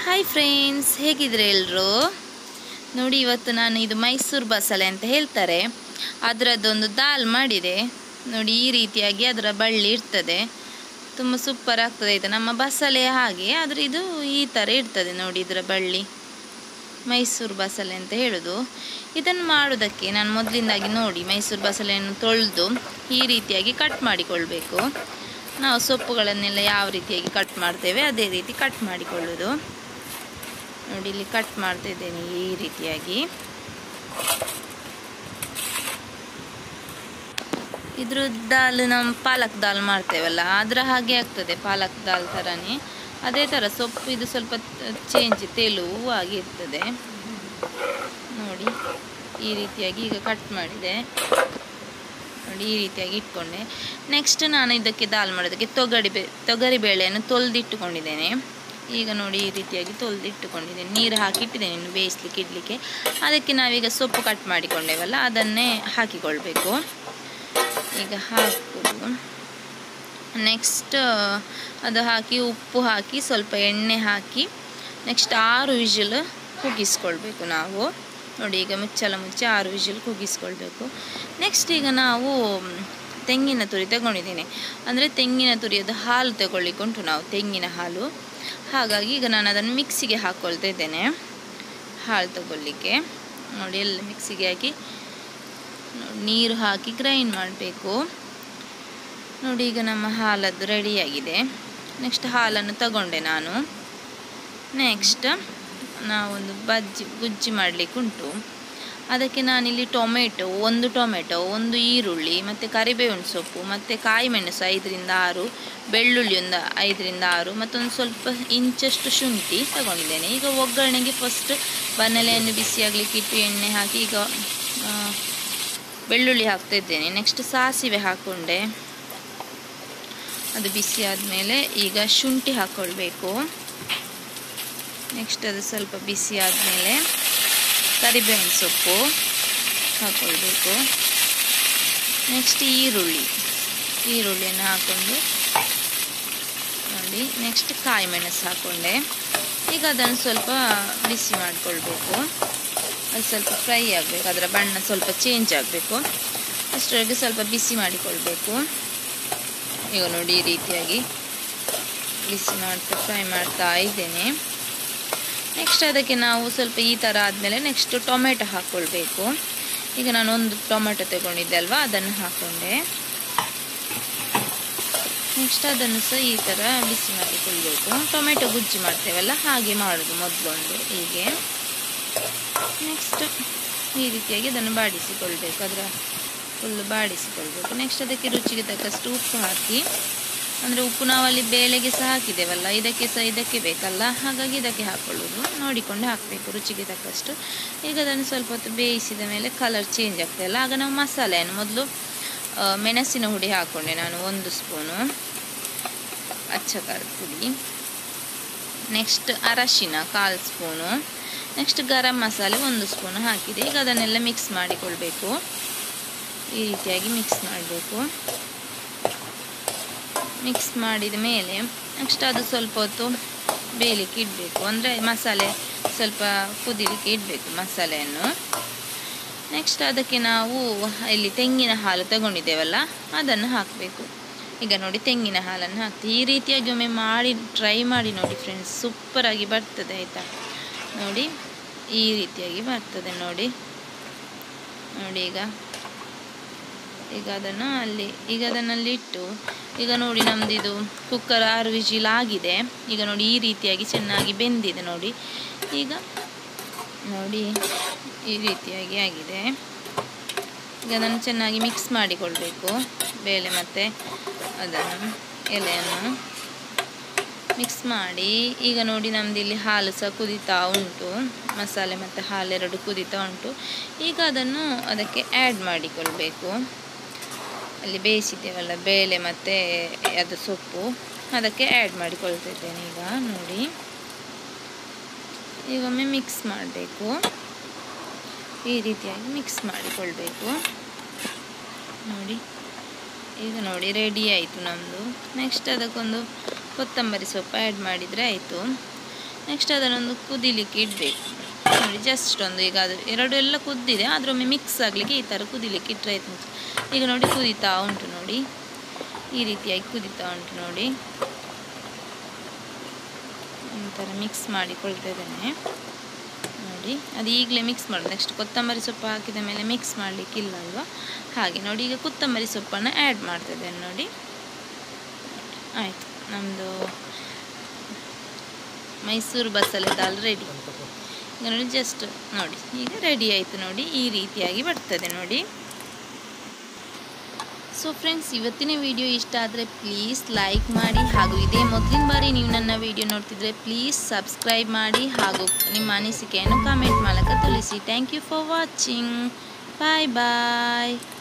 hi friends ಹೇಗಿದ್ರೆ ಎಲ್ಲರೂ ನೋಡಿ ಇವತ್ತು ನಾನು ಇದು ಮೈಸೂರು ಬಸಳೆ ಅಂತ ಹೇಳ್ತಾರೆ ಅದರದ್ದೊಂದು ದಾಲ್ ಮಾಡಿದೆ ನೋಡಿ ಈ ರೀತಿಯಾಗಿ ಅದರ ಬಳ್ಳಿ ಇರ್ತದೆ ತುಂಬ ಸೂಪರ್ ಆಗ್ತದೆ ಇದು ನಮ್ಮ ಬಸಳೆ ಹಾಗೆ ಆದರೆ ಇದು ಈ ಥರ ಇರ್ತದೆ ನೋಡಿ ಇದರ ಬಳ್ಳಿ ಮೈಸೂರು ಬಸಳೆ ಅಂತ ಹೇಳೋದು ಇದನ್ನು ಮಾಡೋದಕ್ಕೆ ನಾನು ಮೊದಲಿಂದಾಗಿ ನೋಡಿ ಮೈಸೂರು ಬಸಳೆಯನ್ನು ತೊಳೆದು ಈ ರೀತಿಯಾಗಿ ಕಟ್ ಮಾಡಿಕೊಳ್ಬೇಕು ನಾವು ಸೊಪ್ಪುಗಳನ್ನೆಲ್ಲ ಯಾವ ರೀತಿಯಾಗಿ ಕಟ್ ಮಾಡ್ತೇವೆ ಅದೇ ರೀತಿ ಕಟ್ ಮಾಡಿಕೊಳ್ಳೋದು ನೋಡಿ ಇಲ್ಲಿ ಕಟ್ ಮಾಡ್ತಾ ಇದ್ದೇನೆ ಈ ರೀತಿಯಾಗಿ ಇದ್ರ ದಾಲ್ ನಮ್ಮ ಪಾಲಕ್ ದಾಲ್ ಮಾಡ್ತೇವಲ್ಲ ಅದರ ಹಾಗೆ ಆಗ್ತದೆ ಪಾಲಕ್ ದಾಲ್ ಥರನೇ ಅದೇ ಥರ ಸೊಪ್ಪು ಇದು ಸ್ವಲ್ಪ ಚೇಂಜ್ ತೆಲುವು ಆಗಿರ್ತದೆ ನೋಡಿ ಈ ರೀತಿಯಾಗಿ ಈಗ ಕಟ್ ಮಾಡಿದೆ ನೋಡಿ ಈ ರೀತಿಯಾಗಿ ಇಟ್ಕೊಂಡೆ ನೆಕ್ಸ್ಟ್ ನಾನು ಇದಕ್ಕೆ ದಾಲ್ ಮಾಡೋದಕ್ಕೆ ತೊಗರಿ ಬೇ ತೊಗರಿ ಬೇಳೆಯನ್ನು ತೊಳೆದಿಟ್ಟುಕೊಂಡಿದ್ದೇನೆ ಈಗ ನೋಡಿ ಈ ರೀತಿಯಾಗಿ ತೊಳೆದಿಟ್ಟುಕೊಂಡಿದ್ದೇನೆ ನೀರು ಹಾಕಿ ಇಟ್ಟಿದ್ದೇನೆ ಇನ್ನು ಬೇಯಿಸ್ಲಿಕ್ಕೆ ಇಡಲಿಕ್ಕೆ ಅದಕ್ಕೆ ನಾವೀಗ ಸೊಪ್ಪು ಕಟ್ ಮಾಡಿಕೊಂಡೇವಲ್ಲ ಅದನ್ನೇ ಹಾಕಿಕೊಳ್ಬೇಕು ಈಗ ಹಾಕೋದು ನೆಕ್ಸ್ಟ್ ಅದು ಹಾಕಿ ಉಪ್ಪು ಹಾಕಿ ಸ್ವಲ್ಪ ಎಣ್ಣೆ ಹಾಕಿ ನೆಕ್ಸ್ಟ್ ಆರು ವಿಷಲ್ ಕುಗ್ಗಿಸ್ಕೊಳ್ಬೇಕು ನಾವು ನೋಡಿ ಈಗ ಮುಚ್ಚಲ ಮುಚ್ಚಿ ಆರು ವಿಷಲ್ ಕುಗ್ಗಿಸ್ಕೊಳ್ಬೇಕು ನೆಕ್ಸ್ಟ್ ಈಗ ನಾವು ತೆಂಗಿನ ತುರಿ ತಗೊಂಡಿದ್ದೀನಿ ಅಂದರೆ ತೆಂಗಿನ ತುರಿಯದು ಹಾಲು ತಗೊಳ್ಳಿಕ್ಕೆ ಉಂಟು ನಾವು ತೆಂಗಿನ ಹಾಲು ಹಾಗಾಗಿ ಈಗ ನಾನು ಅದನ್ನು ಮಿಕ್ಸಿಗೆ ಹಾಕ್ಕೊಳ್ತಾ ಇದ್ದೇನೆ ಹಾಲು ತಗೊಳ್ಳಿಕ್ಕೆ ನೋಡಿ ಎಲ್ಲ ಮಿಕ್ಸಿಗೆ ಹಾಕಿ ನೀರು ಹಾಕಿ ಗ್ರೈಂಡ್ ಮಾಡಬೇಕು ನೋಡಿ ಈಗ ನಮ್ಮ ಹಾಲದ್ದು ರೆಡಿಯಾಗಿದೆ ನೆಕ್ಸ್ಟ್ ಹಾಲನ್ನು ತಗೊಂಡೆ ನಾನು ನೆಕ್ಸ್ಟ್ ನಾವೊಂದು ಬಜ್ಜಿ ಗುಜ್ಜಿ ಮಾಡಲಿಕ್ಕೆ ಉಂಟು ಅದಕ್ಕೆ ನಾನಿಲ್ಲಿ ಟೊಮೆಟೊ ಒಂದು ಟೊಮೆಟೊ ಒಂದು ಈರುಳ್ಳಿ ಮತ್ತು ಕರಿಬೇವಿನ ಸೊಪ್ಪು ಮತ್ತು ಕಾಯಿ ಮೆಣಸು ಐದರಿಂದ ಆರು ಬೆಳ್ಳುಳ್ಳಿ ಒಂದು ಐದರಿಂದ ಆರು ಮತ್ತೊಂದು ಸ್ವಲ್ಪ ಇಂಚಷ್ಟು ಶುಂಠಿ ತಗೊಂಡಿದ್ದೇನೆ ಈಗ ಒಗ್ಗರಣೆಗೆ ಫಸ್ಟ್ ಬನ್ನಲೆಯನ್ನು ಬಿಸಿಯಾಗಲಿಕ್ಕೆ ಇಟ್ಟು ಎಣ್ಣೆ ಹಾಕಿ ಈಗ ಬೆಳ್ಳುಳ್ಳಿ ಹಾಕ್ತಾ ಇದ್ದೇನೆ ನೆಕ್ಸ್ಟ್ ಸಾಸಿವೆ ಹಾಕ್ಕೊಂಡೆ ಅದು ಬಿಸಿ ಆದಮೇಲೆ ಈಗ ಶುಂಠಿ ಹಾಕ್ಕೊಳ್ಬೇಕು ನೆಕ್ಸ್ಟ್ ಅದು ಸ್ವಲ್ಪ ಬಿಸಿ ಆದಮೇಲೆ ಕರಿಬೇವಿನ ಸೊಪ್ಪು ಹಾಕ್ಕೊಳ್ಬೇಕು ನೆಕ್ಸ್ಟ್ ಈರುಳ್ಳಿ ಈರುಳ್ಳಿಯನ್ನು ಹಾಕ್ಕೊಂಡು ನೋಡಿ ನೆಕ್ಸ್ಟ್ ಕಾಯಿ ಮೆಣಸು ಹಾಕ್ಕೊಂಡೆ ಈಗ ಅದನ್ನು ಸ್ವಲ್ಪ ಬಿಸಿ ಮಾಡಿಕೊಳ್ಬೇಕು ಅದು ಸ್ವಲ್ಪ ಫ್ರೈ ಆಗಬೇಕು ಅದರ ಬಣ್ಣ ಸ್ವಲ್ಪ ಚೇಂಜ್ ಆಗಬೇಕು ಅಷ್ಟರೊಳಗೆ ಸ್ವಲ್ಪ ಬಿಸಿ ಮಾಡಿಕೊಳ್ಬೇಕು ಈಗ ನೋಡಿ ಈ ರೀತಿಯಾಗಿ ಬಿಸಿ ಮಾಡ್ತಾ ಫ್ರೈ ಮಾಡ್ತಾ ಇದ್ದೇನೆ ನೆಕ್ಸ್ಟ್ ಅದಕ್ಕೆ ನಾವು ಸ್ವಲ್ಪ ಈ ಥರ ಆದಮೇಲೆ ನೆಕ್ಸ್ಟ್ ಟೊಮೆಟೊ ಹಾಕ್ಕೊಳ್ಬೇಕು ಈಗ ನಾನು ಒಂದು ಟೊಮೆಟೊ ತಗೊಂಡಿದ್ದೆ ಅಲ್ವಾ ಅದನ್ನು ಹಾಕ್ಕೊಂಡೆ ನೆಕ್ಸ್ಟ್ ಅದನ್ನು ಸಹ ಈ ಥರ ಬಿಸಿ ಮಾಡಿಕೊಳ್ಬೇಕು ಟೊಮೆಟೊ ಗುಜ್ಜಿ ಮಾಡ್ತೇವಲ್ಲ ಹಾಗೆ ಮಾಡೋದು ಮೊದಲೊಂದು ಹೀಗೆ ನೆಕ್ಸ್ಟ್ ಈ ರೀತಿಯಾಗಿ ಅದನ್ನು ಬಾಡಿಸಿಕೊಳ್ಬೇಕು ಅದರ ಫುಲ್ ಬಾಡಿಸಿಕೊಳ್ಬೇಕು ನೆಕ್ಸ್ಟ್ ಅದಕ್ಕೆ ರುಚಿಗೆ ತಕ್ಕಷ್ಟು ಉಪ್ಪು ಹಾಕಿ ಅಂದರೆ ಉಪ್ಪು ನಾವಲ್ಲಿ ಬೇಳೆಗೆ ಸಹ ಹಾಕಿದ್ದೇವಲ್ಲ ಇದಕ್ಕೆ ಸಹ ಇದಕ್ಕೆ ಬೇಕಲ್ಲ ಹಾಗಾಗಿ ಇದಕ್ಕೆ ಹಾಕ್ಕೊಳ್ಳೋದು ನೋಡಿಕೊಂಡು ಹಾಕಬೇಕು ರುಚಿಗೆ ತಕ್ಕಷ್ಟು ಈಗ ಅದನ್ನು ಸ್ವಲ್ಪ ಹೊತ್ತು ಬೇಯಿಸಿದ ಮೇಲೆ ಕಲರ್ ಚೇಂಜ್ ಆಗ್ತಾಯಿಲ್ಲ ಆಗ ನಾವು ಮಸಾಲೆಯನ್ನು ಮೊದಲು ಮೆಣಸಿನ ಹುಡಿ ಹಾಕ್ಕೊಂಡೆ ನಾನು ಒಂದು ಸ್ಪೂನು ಅಚ್ಚ ಖಾರದ ಪುಡಿ ನೆಕ್ಸ್ಟ್ ಅರಶಿನ ಕಾಲು ಸ್ಪೂನು ನೆಕ್ಸ್ಟ್ ಗರಂ ಮಸಾಲೆ ಒಂದು ಸ್ಪೂನು ಹಾಕಿದೆ ಈಗ ಅದನ್ನೆಲ್ಲ ಮಿಕ್ಸ್ ಮಾಡಿಕೊಳ್ಬೇಕು ಈ ರೀತಿಯಾಗಿ ಮಿಕ್ಸ್ ಮಾಡಬೇಕು ಮಿಕ್ಸ್ ಮಾಡಿದ ಮೇಲೆ ನೆಕ್ಸ್ಟ್ ಅದು ಸ್ವಲ್ಪ ಹೊತ್ತು ಬೇಯಲಿಕ್ಕೆ ಇಡಬೇಕು ಅಂದರೆ ಮಸಾಲೆ ಸ್ವಲ್ಪ ಕುದಿಲಿಕ್ಕೆ ಇಡಬೇಕು ಮಸಾಲೆಯನ್ನು ನೆಕ್ಸ್ಟ್ ಅದಕ್ಕೆ ನಾವು ಇಲ್ಲಿ ತೆಂಗಿನ ಹಾಲು ತಗೊಂಡಿದ್ದೇವಲ್ಲ ಅದನ್ನು ಹಾಕಬೇಕು ಈಗ ನೋಡಿ ತೆಂಗಿನ ಹಾಲನ್ನು ಹಾಕ್ತೀವಿ ಈ ರೀತಿಯಾಗಿ ಒಮ್ಮೆ ಮಾಡಿ ಟ್ರೈ ಮಾಡಿ ನೋಡಿ ಫ್ರೆಂಡ್ಸ್ ಸೂಪರಾಗಿ ಬರ್ತದೆ ಆಯಿತಾ ನೋಡಿ ಈ ರೀತಿಯಾಗಿ ಬರ್ತದೆ ನೋಡಿ ನೋಡಿ ಈಗ ಈಗ ಅದನ್ನು ಅಲ್ಲಿ ಈಗ ಅದನ್ನಲ್ಲಿ ಇಟ್ಟು ಈಗ ನೋಡಿ ನಮ್ಮದು ಇದು ಕುಕ್ಕರ್ ಆರು ವಿಜಿಲ್ ಆಗಿದೆ ಈಗ ನೋಡಿ ಈ ರೀತಿಯಾಗಿ ಚೆನ್ನಾಗಿ ಬೆಂದಿದೆ ನೋಡಿ ಈಗ ನೋಡಿ ಈ ರೀತಿಯಾಗಿ ಆಗಿದೆ ಈಗ ಅದನ್ನು ಚೆನ್ನಾಗಿ ಮಿಕ್ಸ್ ಮಾಡಿಕೊಳ್ಬೇಕು ಬೇಳೆ ಮತ್ತು ಅದನ್ನು ಎಲೆಯನ್ನು ಮಿಕ್ಸ್ ಮಾಡಿ ಈಗ ನೋಡಿ ನಮ್ಮದು ಇಲ್ಲಿ ಹಾಲು ಸಹ ಕುದೀತಾ ಉಂಟು ಮಸಾಲೆ ಮತ್ತು ಹಾಲೆರಡು ಕುದೀತಾ ಉಂಟು ಈಗ ಅದನ್ನು ಅದಕ್ಕೆ ಆ್ಯಡ್ ಮಾಡಿಕೊಳ್ಬೇಕು ಅಲ್ಲಿ ಬೇಯಿಸಿದ್ದೇವಲ್ಲ ಬೇಳೆ ಮತ್ತು ಅದು ಸೊಪ್ಪು ಅದಕ್ಕೆ ಆ್ಯಡ್ ಮಾಡಿಕೊಳ್ತಿದ್ದೇನೆ ಈಗ ನೋಡಿ ಈಗೊಮ್ಮೆ ಮಿಕ್ಸ್ ಮಾಡಬೇಕು ಈ ರೀತಿಯಾಗಿ ಮಿಕ್ಸ್ ಮಾಡಿಕೊಳ್ಬೇಕು ನೋಡಿ ಈಗ ನೋಡಿ ರೆಡಿ ಆಯಿತು ನಮ್ಮದು ನೆಕ್ಸ್ಟ್ ಅದಕ್ಕೊಂದು ಕೊತ್ತಂಬರಿ ಸೊಪ್ಪು ಆ್ಯಡ್ ಮಾಡಿದರೆ ಆಯಿತು ನೆಕ್ಸ್ಟ್ ಅದನ್ನೊಂದು ಕುದಿಲಿಕ್ಕೆ ಇಡಬೇಕು ನೋಡಿ ಜಸ್ಟ್ ಒಂದು ಈಗ ಅದು ಎರಡು ಎಲ್ಲ ಕುದ್ದಿದೆ ಅದರೊಮ್ಮೆ ಮಿಕ್ಸ್ ಆಗಲಿಕ್ಕೆ ಈ ಥರ ಕುದಿಲಿಕ್ಕೆ ಇಟ್ಟರೆ ಆಯ್ತು ಈಗ ನೋಡಿ ಕುದೀತಾ ಉಂಟು ನೋಡಿ ಈ ರೀತಿಯಾಗಿ ಕುದೀತಾ ಉಂಟು ನೋಡಿ ಈ ಥರ ಮಿಕ್ಸ್ ಮಾಡಿಕೊಳ್ತಾ ಇದ್ದೇನೆ ನೋಡಿ ಅದು ಈಗಲೇ ಮಿಕ್ಸ್ ಮಾಡೋದು ನೆಕ್ಸ್ಟ್ ಕೊತ್ತಂಬರಿ ಸೊಪ್ಪು ಹಾಕಿದ ಮೇಲೆ ಮಿಕ್ಸ್ ಮಾಡಲಿಕ್ಕಿಲ್ಲ ಅಲ್ವಾ ಹಾಗೆ ನೋಡಿ ಈಗ ಕೊತ್ತಂಬರಿ ಸೊಪ್ಪನ್ನು ಆ್ಯಡ್ ಮಾಡ್ತಾ ಇದ್ದೇನೆ ನೋಡಿ ಆಯಿತು ನಮ್ಮದು ಮೈಸೂರು ಬಸಳೆ ದಾಲ್ ರೆಡಿ ಈಗ ನೋಡಿ ಜಸ್ಟ್ ನೋಡಿ ಈಗ ರೆಡಿ ಆಯಿತು ನೋಡಿ ಈ ರೀತಿಯಾಗಿ ಬರ್ತದೆ ನೋಡಿ ಸೊ ಫ್ರೆಂಡ್ಸ್ ಇವತ್ತಿನ ವಿಡಿಯೋ ಇಷ್ಟ ಆದರೆ ಪ್ಲೀಸ್ ಲೈಕ್ ಮಾಡಿ ಹಾಗೂ ಇದೇ ಮೊದಲಿನ ಬಾರಿ ನೀವು ನನ್ನ ವಿಡಿಯೋ ನೋಡ್ತಿದ್ರೆ ಪ್ಲೀಸ್ ಸಬ್ಸ್ಕ್ರೈಬ್ ಮಾಡಿ ಹಾಗೂ ನಿಮ್ಮ ಅನಿಸಿಕೆಯನ್ನು ಕಮೆಂಟ್ ಮೂಲಕ ತಿಳಿಸಿ thank you for watching bye bye